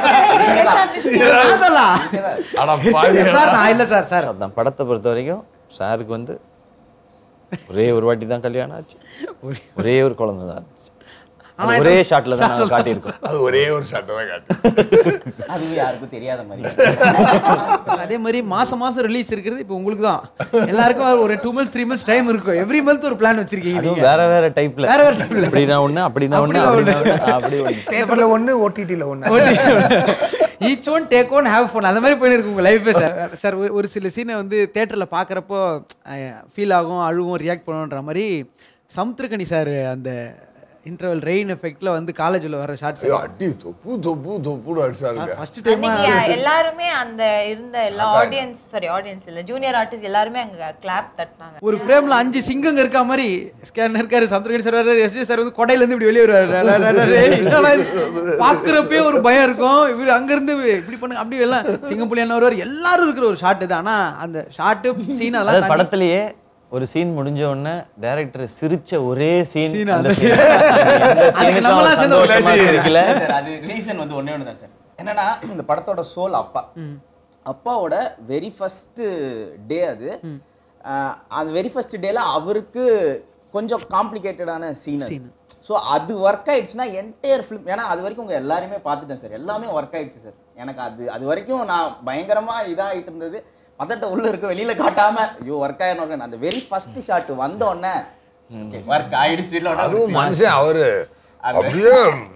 வந்தேன் அதெல்லாம். ஆனா பாவி சார் நான் இல்ல சார் சார் அதான் படத்தை பொறுத்த வரைக்கும் சாருக்கு வந்து ஒரே ஒரு வாட்டி தான் கல்யாணம் ஆச்சு ஒரே ஒரு குழந்தை தான் இருந்துச்சு ஆனா அது ஒரே இது- ஷாட்ல தான் நாங்க காட்டியிருக்கோம் அது ஒரே ஒரு சட்டை தான் காட்டு அது யாருக்கும் தெரியாத மாதிரி அதே மாதிரி மாசம் மாசம் ரிலீஸ் இருக்கிறது இப்போ உங்களுக்கு தான் எல்லாருக்கும் ஒரு two months three months time இருக்கும் எவ்ரி மந்த் ஒரு பிளான் வச்சிருக்கீங்க அதுவும் நீங்க. வேற வேற டைப்ல வேற வேற type ல. அப்படின்னா ஒண்ணு அப்படின்னா ஒண்ணு அப்படின்னா அப்படின்னா ஒண்ணு அப்படி ஒண்ணு தேட்டர்ல ஒண்ணு ஓடிடில ஒண்ணு each one take one have fun அந்த மாதிரி போயிருக்கு உங்க லைஃபே சார் சார் ஒரு- ஒரு சில சீனை வந்து தேட்டரில் பார்க்குறப்போ ஃபீல் ஆகும் அழுவும் ரியாக்ட் பண்ணுன்ற மாதிரி சமுத்திரகனி சார் அந்த இன்டர்வல் ரெயின் எஃபெக்ட்ல வந்து காலேஜில் வர ஷார்ட்ஸ் ஐயோ, அடி தொப்பு தொப்பு தொப்புன்னு அடிச்சாருங்க ஃபர்ஸ்ட் டைம் அன்னைக்கு எல்லாருமே அந்த இருந்த எல்லா ஆடியன்ஸ் சாரி ஆடியன்ஸ் இல்ல ஜூனியர் ஆர்டிஸ்ட் எல்லாருமே அங்க கிளாப் தட்டினாங்க ஒரு ஃப்ரேம்ல அஞ்சு சிங்கங்க இருக்கா மாதிரி ஸ்கேனர் இருக்காரு சமுத்திரகனி சார் வர்றாரு எஸ்ஜி சார் வந்து கொடையில இருந்து இப்படி வெளியே வருவாரு பாக்குறப்பே ஒரு பயம் இருக்கும் இவர் அங்க இருந்து இப்படி பண்ணுங்க அப்படி எல்லாம் சிங்கப்புலி என்ன வருவார் எல்லாரும் இருக்கிற ஒரு ஷாட் இது ஆனா அந்த ஷாட்டு சீன் அதாவது அதெல்லாம் தாண்டி- படத்திலேயே ஒரு சீன் முடிஞ்ச உடனே டைரக்டர் சிரிச்ச ஒரே சீன் Scene, அந்த அந்த scene. scene. அந்த அதுக்கு சீனுக்கு நம்மளா அவன் சேர்ந்து சந்தோஷமா விளையாடி. இருக்கல சார் அது ரீசன் வந்து ஒண்ணே ஒன்று தான் சார் என்னன்னா இந்த படத்தோட சோல் அப்பா அப்பாவோட வெரி ஃபர்ஸ்ட் டே அது ஆஹ் அந்த வெரி ஃபர்ஸ்ட் டேல அவருக்கு கொஞ்சம் காம்ப்ளிகேட்டடான சீன் Scene. ஸோ அது ஒர்க் ஆயிடுச்சுன்னா என்டையர் ஃபிலிம் ஏன்னா அது வரைக்கும் உங்க எல்லாருமே பார்த்துட்டேன் சார் எல்லாமே ஒர்க் ஆயிடுச்சு சார் எனக்கு அது அது வரைக்கும் நான் பயங்கரமா இதாகிட்டு இருந்தது மதட்ட உள்ள இருக்க வெளியில காட்டாம ஐயோ ஒர்க் ஆயிரும் அந்த வெரி ஃபர்ஸ்ட் ஷாட் வந்த உடனே ஒர்க் ஆயிடுச்சு இல்ல அதுவும் மனுஷன் அவரு அப்படியே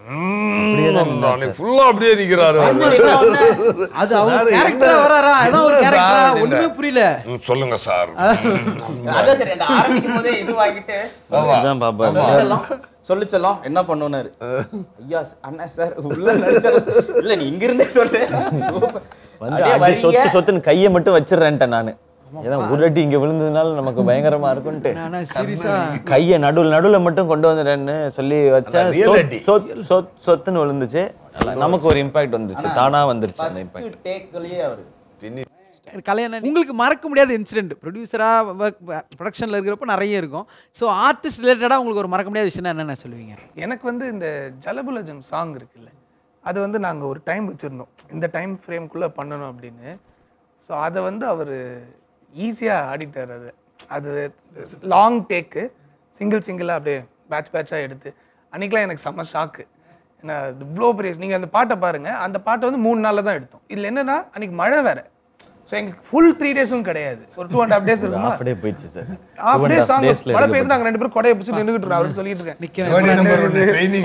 ஃபுல்லா அப்படியே நிக்கிறாரு அவரு. அது அவங்க சார், கேரக்டரா என்ன- வராரா அதான் ஒரு என்ன கேரக்டரா சார் ஒண்ணுமே அப்படின்ற. புரியல ம், சொல்லுங்க சார் அதான் சரி அந்த ஆரம்பிக்கும் போதே இதுவாகிட்டு இதுதான் பாப்பா சொல்லிச்செல்லாம் சொல்லிச்செல்லாம் என்ன பண்ணுனாரு ஐயா அண்ணா சார் உள்ள நடிச்சலாம் இல்ல நீ இங்க இருந்தே சொல்லு வந்து அடி சொத்து சொத்துன்னு கையை மட்டும் வச்சிடுறேன்ட்டேன் நானு ஏன்னா ஒரு அடி இங்க விழுந்ததுனால நமக்கு பயங்கரமா இருக்கும்ட்டு ஆனா சீரியஸா கையை நடுவில் நடுவில் மட்டும் கொண்டு வந்துடுறேன்னு சொல்லி வச்சேன் அதான் real சொத்- அடி. சொத்- சொத்- சொத்துன்னு விழுந்துச்சு நமக்கு ஒரு இம்பாக்ட் வந்துச்சு தானா வந்துருச்சு அந்த இம்பாக்ட் ஃபர்ஸ்ட் டேக்லயே அவர் கல்யாணம் உங்களுக்கு மறக்க முடியாத இன்சிடென்ட் ப்ரொடியூசராக ஒர்க் ப்ரொடக்ஷனில் இருக்கிறப்ப நிறைய இருக்கும் ஸோ ஆர்டிஸ்ட் ரிலேட்டடாக உங்களுக்கு ஒரு மறக்க முடியாத விஷயம் என்னென்ன சொல்லுவீங்க எனக்கு வந்து இந்த ஜலபுலஜம் சாங் இருக்குல்ல அது வந்து நாங்கள் ஒரு டைம் வச்சுருந்தோம் இந்த டைம் ஃப்ரேம்குள்ளே பண்ணணும் அப்படின்னு ஸோ அதை வந்து அவர் ஈஸியாக ஆடிட்டார் அது அது லாங் டேக்கு சிங்கிள் சிங்கிளாக அப்படியே பேட்ச் பேட்சாக எடுத்து அன்றைக்கெலாம் எனக்கு செம்ம ஷாக்கு ஏன்னா இவ்வளோ பெரிய நீங்கள் அந்த பாட்டை பாருங்கள் அந்த பாட்டை வந்து மூணு நாளில் தான் எடுத்தோம் இதில் என்னன்னா அன்றைக்கி மழை வேறு ஸோ எங்களுக்கு ஃபுல் த்ரீ டேஸும் கிடையாது ஒரு டூ அண்ட் ஹாஃப் டேஸ் இருக்குமா ஹாஃப் டே போயிடுச்சு சார் ஹாஃப் டே சாங் மழை பெய்யுது நாங்கள் ரெண்டு பேரும் கொடையை பிடிச்சி நின்றுக்கிட்டு இருக்கோம் அவருக்கு சொல்லிட்டு இருக்கேன் நிற்க ஜோடி நம்பர் ஒன்று ட்ரைனிங்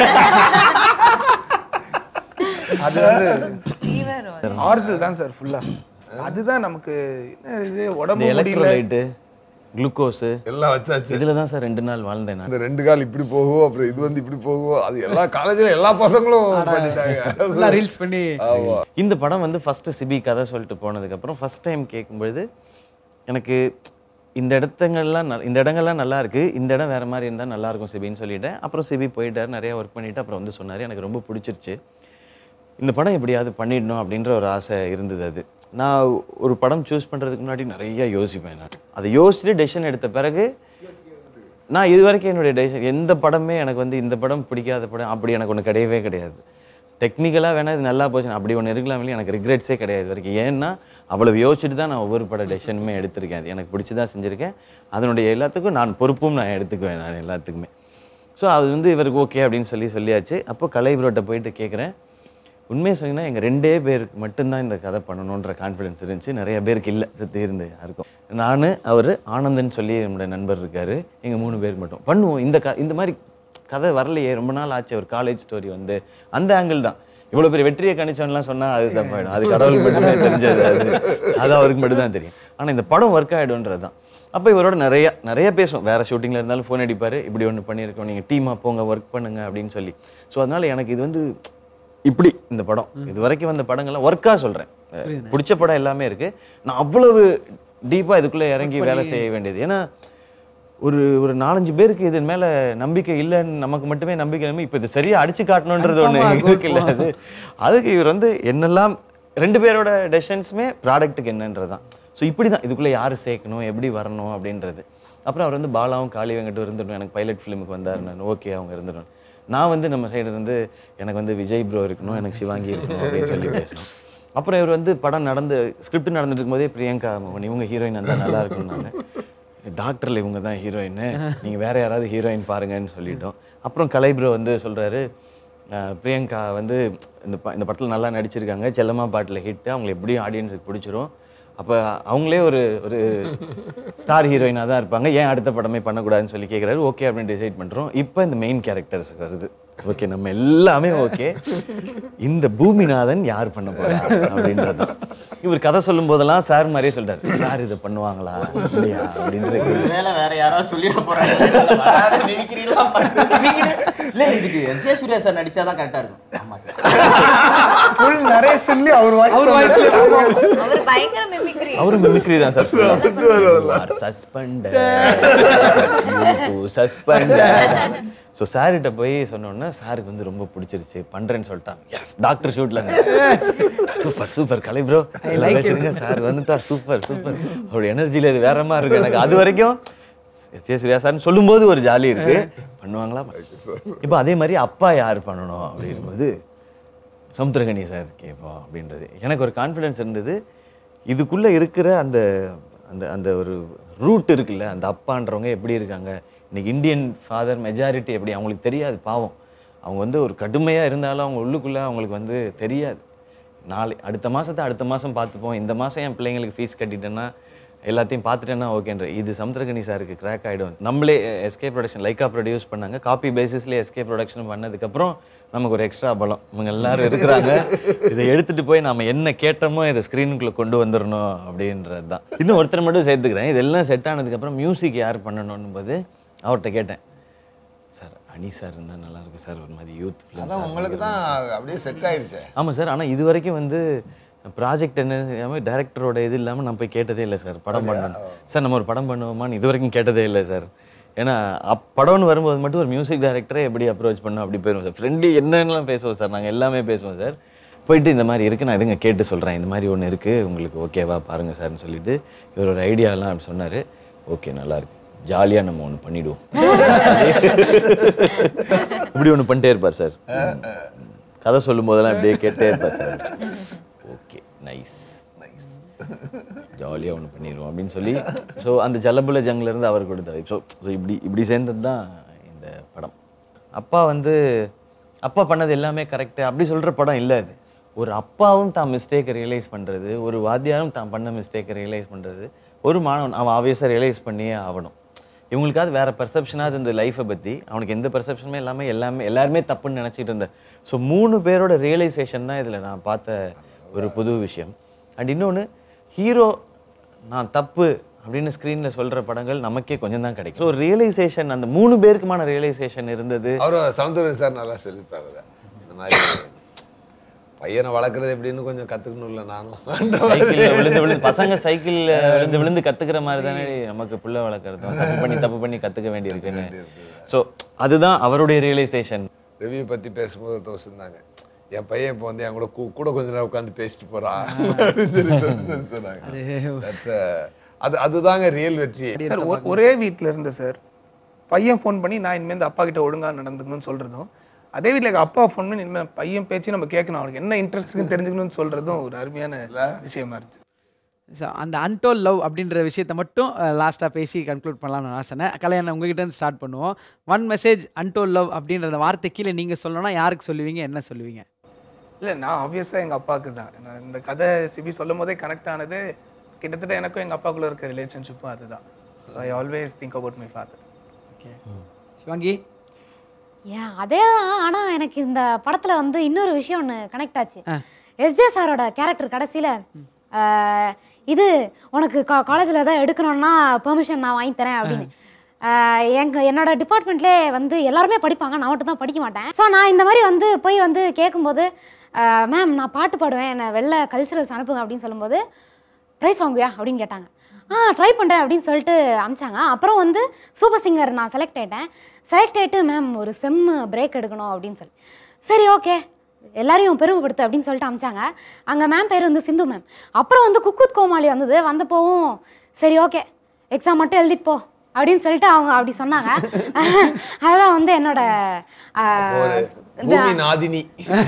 அது வந்து ஃபீவர் ஆர்சல் தான் சார் ஃபுல்லா அதுதான் நமக்கு என்ன இது இந்த உடம்பு முடியல எலக்ட்ரோலைட்டு குளுக்கோஸு எல்லாம் வச்சாச்சு இதுல தான் சார் ரெண்டு நாள் வாழ்ந்தேன் நான் அந்த ரெண்டு கால் இப்படி போகும் அப்புறம் இது வந்து இப்படி போகும் அது எல்லா காலேஜில் எல்லா பசங்களும் பண்ணிட்டாங்க ரீல்ஸ் பண்ணி ஆமா இந்த படம் வந்து ஃபர்ஸ்ட் சிபி கதை சொல்லிட்டு போனதுக்கப்புறம் ஃபர்ஸ்ட் டைம் கேட்கும்பொழுது எனக்கு இந்த இடத்துங்கள்லாம் நல்- இந்த இடங்கள்லாம் நல்லா இருக்கு இந்த இடம் வேற மாதிரி இருந்தால் நல்லா இருக்கும் சிபின்னு சொல்லிட்டேன் அப்புறம் சிபி போயிட்டார் நிறைய ஒர்க் பண்ணிட்டு அப்புறம் வந்து சொன்னார் எனக்கு ரொம்ப பிடிச்சிருச்சு இந்த படம் எப்படியாவது பண்ணிடணும் அப்படின்ற ஒரு ஆசை இருந்தது அது நான் ஒரு படம் சூஸ் பண்ணுறதுக்கு முன்னாடி நிறைய யோசிப்பேன் நான் அதை யோசிச்சுட்டு டெசிஷன் எடுத்த பிறகு நான் இது வரைக்கும் என்னுடைய டெசிஷன் எந்த படமே எனக்கு வந்து இந்த படம் பிடிக்காத படம் அப்படி எனக்கு ஒன்று கிடையவே கிடையாது டெக்னிக்கலாக வேணா இது நல்லா போச்சு அப்படி ஒன்று இருக்கலாம் இல்லையா எனக்கு ரிக்ரெட்ஸே கிடையாது இது வரைக்கும் ஏன்னா அவ்வளவு யோசிச்சுட்டு தான் நான் ஒவ்வொரு பட டெசிஷனுமே எடுத்திருக்கேன் அது எனக்கு பிடிச்சி தான் செஞ்சுருக்கேன் அதனுடைய எல்லாத்துக்கும் நான் பொறுப்பும் நான் எடுத்துக்குவேன் நான் எல்லாத்துக்குமே ஸோ அது வந்து இவருக்கு ஓகே அப்படின்னு சொல்லி சொல்லியாச்சு அப்போ கலை ப்ரோட்ட போயிட்டு கேட்குறேன் உண்மையை சொன்னீங்கன்னா எங்கள் ரெண்டே பேருக்கு மட்டும்தான் இந்த கதை பண்ணணுன்ற கான்ஃபிடன்ஸ் இருந்துச்சு நிறைய பேருக்கு இல்லை சுற்றி இருந்து யாருக்கும் நான் அவர் ஆனந்தன் சொல்லி என்னோட நண்பர் இருக்காரு எங்கள் மூணு பேருக்கு மட்டும் பண்ணுவோம் இந்த க இந்த மாதிரி கதை வரலையே ரொம்ப நாள் ஆச்சு ஒரு காலேஜ் ஸ்டோரி வந்து அந்த ஆங்கிள் தான் இவ்வளோ பெரிய வெற்றியை கணிச்சவன்லாம் சொன்னால் அது தப்பாயிடும் அது கடவுளுக்கு மட்டுமே தெரிஞ்சது அது அது அவருக்கு மட்டும் தான் தெரியும் ஆனால் இந்த படம் ஒர்க் ஆகிடும்ன்றது தான் அப்போ இவரோட நிறைய நிறைய பேசுவோம் வேற ஷூட்டிங்கில் இருந்தாலும் ஃபோன் அடிப்பார் இப்படி ஒன்று பண்ணியிருக்கோம் நீங்கள் டீமாக போங்க ஒர்க் பண்ணுங்க அப்படின்னு சொல்லி ஸோ அதனால எனக்கு இது வந்து இப்படி இந்த படம் இது வரைக்கும் வந்த படங்கள்லாம் ஒர்க்காக சொல்கிறேன் பிடிச்ச படம் எல்லாமே இருக்கு நான் அவ்வளவு டீப்பாக இதுக்குள்ளே இறங்கி வேலை செய்ய வேண்டியது ஏன்னா ஒரு ஒரு நாலஞ்சு பேருக்கு இதன் மேல நம்பிக்கை இல்லைன்னு நமக்கு மட்டுமே நம்பிக்கை இல்லாம இப்போ இது சரியா அடிச்சு காட்டணுன்றது ஒண்ணு Confirm ஆ இருக்குல்ல அது அதுக்கு இவர் வந்து என்னெல்லாம் ரெண்டு பேரோட டெசிஷன்ஸுமே ப்ராடக்ட்டுக்கு என்னன்றதுதான் ஸோ இப்படி தான் இதுக்குள்ளே யார் சேர்க்கணும் எப்படி வரணும் அப்படின்றது அப்புறம் அவர் வந்து பாலாவும் காளி வெங்கட்டும் இருந்துடணும் எனக்கு பைலட் ஃபிலிமுக்கு வந்தார் நான் ஓகே அவங்க இருந்துடணும் நான் வந்து நம்ம சைடு இருந்து எனக்கு வந்து விஜய் ப்ரோ இருக்கணும் எனக்கு சிவாங்கி இருக்கணும் அப்படின்னு சொல்லி பேசணும் அப்புறம் இவர் வந்து படம் நடந்து ஸ்கிரிப்ட் நடந்துட்டு இருக்கும்போதே பிரியங்கா மோகன் இவங்க ஹீரோயின் வந்தால் நல்லா இருக்கும்னாங்க டாக்டர்ல இவங்க தான் ஹீரோயின் நீங்க வேற யாராவது ஹீரோயின் பாருங்கன்னு சொல்லிட்டோம் அப்புறம் கலை ப்ரோ வந்து சொல்றாரு அஹ், பிரியங்கா வந்து இந்த ப- இந்த படத்துல நல்லா நடிச்சிருக்காங்க செல்லம்மா பாட்டில் ஹிட் அவங்களை எப்படியும் ஆடியன்ஸுக்கு பிடிச்சிரும் அப்ப அவங்களே ஒரு ஒரு ஸ்டார் ஹீரோயினாக தான் இருப்பாங்க ஏன் அடுத்த படமே பண்ணக்கூடாதுன்னு சொல்லி கேட்குறாரு ஓகே அப்படின்னு டிசைட் பண்றோம் இப்போ இந்த மெயின் கேரக்டர்ஸுக்கு வருது ஓகே நம்ம எல்லாமே ஓகே இந்த பூமிநாதன் யார் பண்ண போறா அப்படின்றது இவர் கதை சொல்லும் போதெல்லாம் சார் மாதிரியே சொல்றாரு சார் இதை பண்ணுவாங்களா இல்லையா அப்படின்றது வேலை வேற யாராவது சொல்லிட போறாங்க மிமிக்ரிலாம் இல்ல இதுக்கு என்ஜே சூர்யா சார் நடிச்சாதான் கரெக்டா இருக்கும் ஆமா சார் ஃபுல் நரேஷன்லயே அவர் வாய்ஸ் அவர் வாய்ஸ்ல அவர் பயங்கர மிமிக்ரி அவரும் மிமிக்ரி தான் சார் சஸ்பெண்ட் சஸ்பெண்ட் ஸோ சார்கிட்ட போய் சொன்னோன்னா சாருக்கு வந்து ரொம்ப பிடிச்சிருச்சு பண்றேன்னு சொல்லிட்டாங்க எஸ் டாக்டர் ஷூட்ல super super Kalai bro sir வந்துட்டா சூப்பர் சூப்பர் அவரோட எனர்ஜியில் இது வேற மாதிரி இருக்கு எனக்கு அது வரைக்கும் எஸ் சூர்யா சார்னு சொல்லும்போது ஒரு ஜாலி இருக்கு பண்ணுவாங்களா இப்போ அதே மாதிரி அப்பா யார் பண்ணணும் அப்படிங்கும்போது சமுத்திரகனி சார் கேட்போம் அப்படின்றது எனக்கு ஒரு கான்ஃபிடன்ஸ் இருந்தது இதுக்குள்ளே இருக்கிற அந்த அந்த அந்த ஒரு ரூட் இருக்குல்ல அந்த அப்பான்றவங்க எப்படி இருக்காங்க இன்னைக்கு இந்தியன் ஃபாதர் மெஜாரிட்டி எப்படி அவங்களுக்கு தெரியாது பாவம் அவங்க வந்து ஒரு கடுமையாக இருந்தாலும் அவங்க உள்ளுக்குள்ளே அவங்களுக்கு வந்து தெரியாது நாளை அடுத்த மாதத்தை அடுத்த மாதம் பார்த்துப்போம் இந்த மாதம் என் பிள்ளைங்களுக்கு ஃபீஸ் கட்டிட்டேன்னா எல்லாத்தையும் பார்த்துட்டேன்னா ஓகேன்ற இது சமுத்திரகனி சாருக்கு கிராக் ஆகிடும் நம்மளே எஸ்கே ப்ரொடக்ஷன் லைக்கா ப்ரொடியூஸ் பண்ணாங்க காப்பி பேசிஸ்லேயே எஸ்கே ப்ரொடக்ஷன் பண்ணதுக்கப்புறம் நமக்கு ஒரு எக்ஸ்ட்ரா பலம் இவங்க எல்லாரும் இருக்கிறாங்க இதை எடுத்துட்டு போய் நாம என்ன கேட்டோமோ இதை ஸ்க்ரீனுக்குள்ளே கொண்டு வந்துடணும் அப்படின்றது தான் இன்னும் ஒருத்தர் மட்டும் சேர்த்துக்கிறேன் இதெல்லாம் செட் ஆனதுக்கப்புறம் மியூசிக் யார் பண்ணணும் போது அவர்கிட்ட கேட்டேன் சார் அனி சார் இருந்தால் நல்லா இருக்கும் சார் ஒரு மாதிரி யூத் அதான் உங்களுக்கு தான் அப்படியே செட் ஆயிடுச்சு ஆமாம் சார் ஆனால் இது வரைக்கும் வந்து ப்ராஜெக்ட் என்ன தெரியாமல் டேரக்டரோட இது இல்லாமல் நான் போய் கேட்டதே இல்லை சார் படம் பண்ணணும் சார் நம்ம ஒரு படம் பண்ணுவோமான்னு இது வரைக்கும் கேட்டதே இல்லை சார் ஏன்னா அப் படம்னு வரும்போது மட்டும் ஒரு மியூசிக் டைரக்டரே எப்படி அப்ரோச் பண்ணோம் அப்படி போயிடுவோம் சார் ஃப்ரெண்டு என்னென்னலாம் பேசுவோம் சார் நாங்கள் எல்லாமே பேசுவோம் சார் போயிட்டு இந்த மாதிரி இருக்கு நான் இதுங்க கேட்டு சொல்கிறேன் இந்த மாதிரி ஒன்று இருக்குது உங்களுக்கு ஓகேவா பாருங்கள் சார்னு சொல்லிட்டு இவர் ஒரு ஐடியாலாம் அப்படி சொன்னார் ஓகே நல்லா இருக்கு ஜாலியாக நம்ம ஒன்று பண்ணிடுவோம் இப்படி ஒன்று பண்ணிட்டே இருப்பார் சார் கதை சொல்லும் போதெல்லாம் இப்படியே கேட்டே இருப்பார் சார் ஓகே நைஸ் நைஸ் ஜாலியாக ஒன்று பண்ணிடுவோம் அப்படின்னு சொல்லி ஸோ அந்த ஜலபுல ஜங்ல இருந்து அவர் கொடுத்த ஸோ ஸோ இப்படி இப்படி சேர்ந்தது தான் இந்த படம் அப்பா வந்து அப்பா பண்ணது எல்லாமே கரெக்டு அப்படி சொல்கிற படம் இல்லை அது ஒரு அப்பாவும் தான் மிஸ்டேக்கை ரியலைஸ் பண்ணுறது ஒரு வாத்தியாரும் தான் பண்ண மிஸ்டேக்கை ரியலைஸ் பண்ணுறது ஒரு மாணவன் அவன் ஆப்வியஸாக ரியலைஸ் பண்ணியே ஆகணும் இவங்களுக்காவது வேற பெர்செப்ஷனாவது இந்த லைஃப்பை பற்றி அவனுக்கு எந்த பெர்செப்ஷனுமே எல்லாமே எல்லாமே எல்லாருமே தப்புன்னு நினச்சிட்டு இருந்தேன் ஸோ மூணு பேரோட ரியலைசேஷன் தான் இதில் நான் பார்த்த ஒரு புது விஷயம் அண்ட் இன்னொன்று ஹீரோ நான் தப்பு அப்படின்னு ஸ்க்ரீனில் சொல்கிற படங்கள் நமக்கே கொஞ்சம் தான் கிடைக்கும் ஸோ ரியலைசேஷன் அந்த மூணு பேருக்குமான ரியலைசேஷன் இருந்தது அவரும் சமுத்திரன் சார் நல்லா சொல்லியிருப்பாரு அதை. இந்த மாதிரி பையனை வளர்க்குறது எப்படின்னு கொஞ்சம் கற்றுக்கணும்ல நானும் சைக்கிள்ல விழுந்து விழுந்து பசங்க சைக்கிள்ல விழுந்து விழுந்து கத்துக்கிற மாதிரி தானே நமக்கு புள்ள வளர்க்குறது தப்பு பண்ணி தப்பு பண்ணி கத்துக்க வேண்டியிருக்குன்னு ஸோ அதுதான் அவருடைய ரியலைசேஷன் ரிவ்யூ பற்றி பேசும்போது ஒருத்தவங்க சொன்னாங்க என் பையன் இப்போ வந்து என் கூட கூ- கூட கொஞ்ச நேரம் உட்காந்து பேசிட்டு போறான் அப்படின்னு சொல்லி சொல்லி- சொல்லி சொன்னாங்க That's a- அது அதுதாங்க ரியல் வெற்றி சார் ஒ- ஒரே வீட்டில் இருந்து சார் பையன் ஃபோன் பண்ணி நான் இனிமேல் இந்த அப்பா கிட்ட ஒழுங்கா நடந்துக்கணும்னு சொல்றதும் அதே வீட்டில் எங்கள் அப்பா ஃபோன் பண்ணி இனிமேல் பையன் பேச்சு நம்ம கேட்கணும் அவனுக்கு என்ன இன்ட்ரெஸ்ட் இருக்குன்னு தெரிஞ்சுக்கணும்னு சொல்றதும் ஒரு அருமையான விஷயமா இருந்துச்சு ஸோ அந்த அன்டோல் லவ் அப்படின்ற விஷயத்தை மட்டும் லாஸ்ட்டாக பேசி கன்க்ளூட் பண்ணலாம்னு ஆசைனேன் கல்யாணம் உங்ககிட்ட இருந்து ஸ்டார்ட் பண்ணுவோம் ஒன் மெசேஜ் அன்டோல் லவ் அப்படின்ற அந்த வார்த்தை கீழே நீங்கள் சொல்லணும்னா யாருக்கு சொல்லுவீங்க என்ன சொல்லுவீங்க இல்லை நான் ஆப்வியஸாக எங்கள் அப்பாவுக்கு தான் நான் இந்த கதை சிபி சொல்லும் போதே கனெக்ட் ஆனது கிட்டத்தட்ட எனக்கும் எங்கள் அப்பாக்குள்ள இருக்க ரிலேஷன்ஷிப்பும் அதுதான் I always think about my father okay Sivaangi ஏன் அதே தான் ஆனால் எனக்கு இந்த படத்தில் வந்து இன்னொரு விஷயம் ஒன்று கனெக்ட் ஆச்சு எஸ்ஜே சாரோட கேரக்டர் கடைசியில் இது உனக்கு கா காலேஜில் தான் எடுக்கணும்னா பெர்மிஷன் நான் வாங்கி தரேன் அப்படின்னு ஆஹ் எங்க என்னோட டிபார்ட்மெண்ட்லே வந்து எல்லாருமே படிப்பாங்க நான் மட்டும் தான் படிக்க மாட்டேன் ஸோ நான் இந்த மாதிரி வந்து போய் வந்து கேட்கும்போது மேம் நான் பாட்டு பாடுவேன் என்னை வெளில கல்ச்சுரல்ஸ் அனுப்புங்க அப்படின்னு சொல்லும்போது ப்ரைஸ் வாங்குவியா அப்படின்னு கேட்டாங்க ஆ ட்ரை பண்ணுறேன் அப்படின்னு சொல்லிட்டு அமிச்சாங்க அப்புறம் வந்து சூப்பர் சிங்கர் நான் செலக்ட் ஆயிட்டேன் செலக்ட் ஆயிட்டு மேம் ஒரு செம் பிரேக் எடுக்கணும் அப்படின்னு சொல்லி சரி ஓகே எல்லாரையும் பெருமைப்படுத்து அப்படின்னு சொல்லிட்டு அமிச்சாங்க அங்கே மேம் பேர் வந்து சிந்து மேம் அப்புறம் வந்து குக்குத் கோமாளி வந்தது வந்தப்போவும் சரி ஓகே எக்ஸாம் மட்டும் எழுதிட்டு போ அப்படின்னு சொல்லிட்டு அவங்க அப்படி சொன்னாங்க அதான் வந்து என்னோட ஆ, ஒரு இந்த- பூமி நாதினி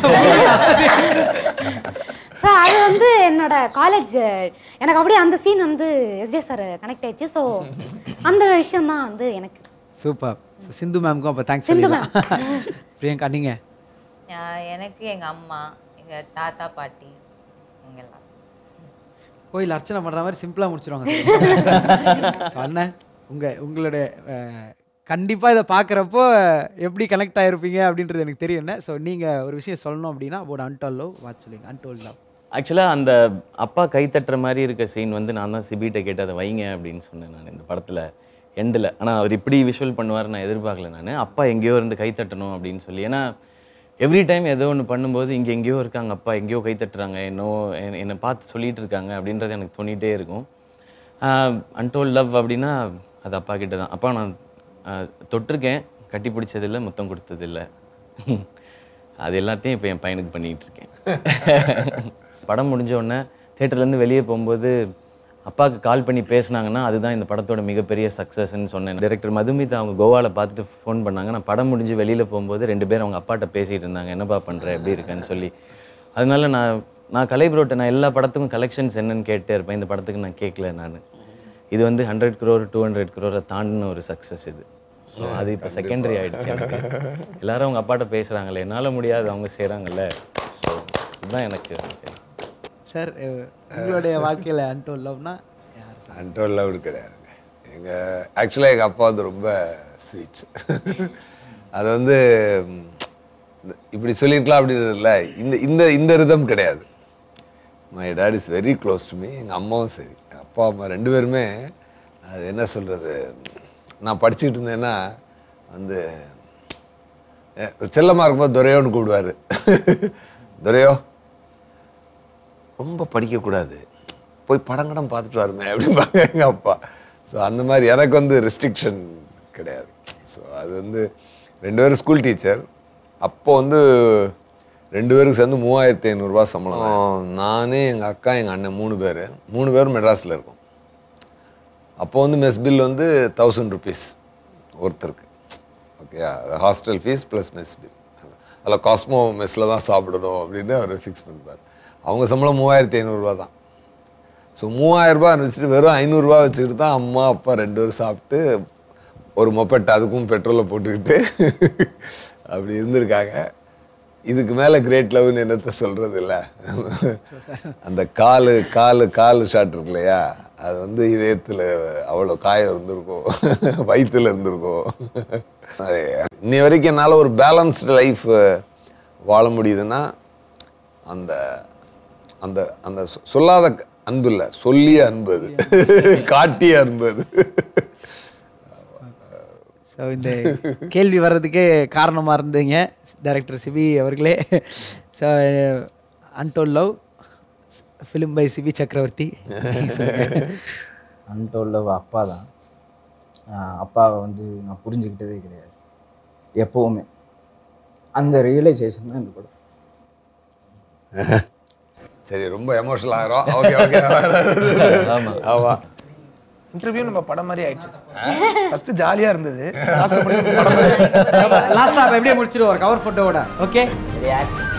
ஸோ அது வந்து என்னோட காலேஜ் எனக்கு அப்படியே அந்த சீன் வந்து எஸ்ஜே சார் கனெக்ட் ஆயிடுச்சு ஸோ அந்த விஷயம் தான் வந்து எனக்கு சூப்பர் சிந்து மேம்க்கும் அப்போ தேங்க்ஸ் சிந்து சொல்லிடலாம் பிரியங்கா நீங்கள் ஆஹ் எனக்கு எங்க அம்மா எங்க தாத்தா பாட்டி இவங்க எல்லாம் கோயில் அர்ச்சனை பண்ணுற மாதிரி சிம்பிளாக முடிச்சிருவாங்க சார் அண்ணன் உங்கள் உங்களுடைய கண்டிப்பாக இதை பார்க்குறப்போ எப்படி கனெக்ட் ஆகிருப்பீங்க அப்படின்றது எனக்கு தெரியும் என்ன ஸோ நீங்கள் ஒரு விஷயம் சொல்லணும் அப்படின்னா அபவுட் அன்டோல் லவ் வாட்ச் சொல்லுங்க அன்டோல் லவ் ஆக்சுவலாக அந்த அப்பா கை தட்டுற மாதிரி இருக்க சீன் வந்து நான் தான் சிபிட்ட கேட்டு அதை வைங்க அப்படின்னு சொன்னேன் நான் இந்த படத்தில் எண்டில் ஆனால் அவர் இப்படி விஷுவல் பண்ணுவார் நான் எதிர்பார்க்கல நான் அப்பா எங்கேயோ இருந்து கை தட்டணும் அப்படின்னு சொல்லி ஏன்னா எவ்ரி டைம் ஏதோ ஒன்று பண்ணும்போது இங்கே எங்கேயோ இருக்காங்க அப்பா எங்கேயோ கை தட்டுறாங்க என்னோ என்னை- என்னை பார்த்து சொல்லிட்டு இருக்காங்க அப்படின்றது எனக்கு தோணிட்டே இருக்கும் அன்டோல் லவ் அப்படின்னா அது அப்பா கிட்ட தான் அப்பா நான் ஆஹ், தொட்டிருக்கேன் கட்டி பிடிச்சதில்ல முத்தம் கொடுத்ததில்ல அது எல்லாத்தையும் இப்போ என் பையனுக்கு பண்ணிட்டு இருக்கேன் படம் முடிஞ்ச உடனே தேட்டர்லேருந்து வெளியே போகும்போது அப்பாவுக்கு கால் பண்ணி பேசுனாங்கன்னா அதுதான் இந்த படத்தோட மிகப்பெரிய சக்ஸஸ்ன்னு சொன்னேன் டைரக்டர் மதுமிதா அவங்க கோவாவில் பார்த்துட்டு ஃபோன் பண்ணாங்க நான் படம் முடிஞ்சு வெளியில் போகும்போது ரெண்டு பேரும் அவங்க அப்பாட்ட பேசிகிட்டு இருந்தாங்க என்னப்பா பண்ணுற எப்படி இருக்கேன்னு சொல்லி அதனால நான் நான் கலை ப்ரோட்ட நான் எல்லா படத்துக்கும் கலெக்ஷன்ஸ் என்னன்னு கேட்டே இருப்பேன் இந்த படத்துக்கு நான் கேட்கல நான் இது வந்து ஹண்ட்ரட் க்ரோர் டூ ஹண்ட்ரட் க்ரோரை தாண்டின ஒரு சக்ஸஸ் இது ஸோ அது இப்போ செகண்டரி ஆயிடுச்சு எனக்கு எல்லாரும் அவங்க அப்பாட்ட பேசுகிறாங்களே என்னால் முடியாது அவங்க செய்கிறாங்கல்ல ஸோ இதுதான் எனக்கு சார் உங்களுடைய வாழ்க்கையில் அன்டோல் லவ்னா யார் அன்டோல் லவ்டு கிடையாது எங்கள் ஆக்சுவலாக எங்கள் அப்பா வந்து ரொம்ப ஸ்வீட் அது வந்து ம், இப்படி சொல்லியிருக்கலாம் அப்படின்றது இல்லை இந்த இந்த இந்த ரிதம் கிடையாது my dad is very close to me எங்கள் அம்மாவும் சரி எங்க அப்பா அம்மா ரெண்டு பேருமே அது என்ன சொல்கிறது நான் படிச்சுக்கிட்டு இருந்தேன்னா வந்து அஹ், செல்லமாக இருக்கும்போது துரையோன்னு கூப்பிடுவார் துரையோ ரொம்ப படிக்கக்கூடாது போய் படம் கடம் பார்த்துட்டு வருமே அப்படிம்பாங்க எங்கள் அப்பா ஸோ அந்த மாதிரி எனக்கு வந்து ரெஸ்ட்ரிக்ஷன் கிடையாது ஸோ அது வந்து ரெண்டு பேரும் ஸ்கூல் டீச்சர் அப்போ வந்து ரெண்டு பேருக்கு சேர்ந்து மூவாயிரத்தி ஐநூறுரூவா சம்பளம் நானே எங்கள் அக்கா எங்கள் அண்ணன் மூணு பேர் மூணு பேரும் மெட்ராஸில் இருக்கோம் அப்போ வந்து மெஸ் பில் வந்து தௌசண்ட் ருபீஸ் ஒருத்தருக்கு okay hostel fees plus mess bill அதில் காஸ்மோ மெஸ்ஸில் தான் சாப்பிடணும் அப்படின்னு அவர் ஃபிக்ஸ் பண்ணிப்பார் அவங்க சம்பளம் மூவாயிரத்தி ஐநூறுரூவா தான் ஸோ மூவாயிரரூபா வச்சுட்டு வெறும் ஐநூறுரூவா வச்சுக்கிட்டு தான் அம்மா அப்பா ரெண்டு பேரும் சாப்பிட்டு ஒரு மொப்பெட் அதுக்கும் பெட்ரோலை போட்டுக்கிட்டு அப்படி இருந்திருக்காங்க இதுக்கு மேலே கிரேட் லவ்னு என்னத்த சொல்கிறது இல்லை அந்த காலு காலு காலு ஷாட் இருக்கு இல்லையா அது வந்து இதயத்தில் அவ்வளோ காயம் இருந்திருக்கும் வயிற்றுல இருந்திருக்கும் அது இன்னி வரைக்கும் என்னால் ஒரு பேலன்ஸ்டு லைஃப் வாழ முடியுதுன்னா அந்த அந்த அந்த சொ- சொல்லாத க- அன்பு இல்லை சொல்லிய அன்பு அது காட்டிய அன்பு அது ஸோ இந்த கேள்வி வர்றதுக்கே காரணமாக இருந்தீங்க டைரக்டர் சிபி அவர்களே ஸோ அன்டோல் love film by Sibi Chakravarthy அன்டோல்ல அப்பா தான் ஆஹ் அப்பாவை வந்து நான் புரிஞ்சுக்கிட்டதே கிடையாது எப்போவுமே அந்த ரியலைசேஷன் தான் இந்த படம் சரி ரொம்ப எமோஷனல் ஆகிறோம் ஓகே ஓகே ஆமாம் இன்டர்வியூ நம்ம படம் மாதிரி ஆயிடுச்சு ஃபர்ஸ்ட் ஜாலியா இருந்தது லாஸ்ட் படம் மாதிரி ஆயிடுச்சு. லாஸ்ட்டாக எப்படியே முடிச்சிருவோம் கவர் ஃபோட்டோவோட ஓகே ரியாக்ஷன்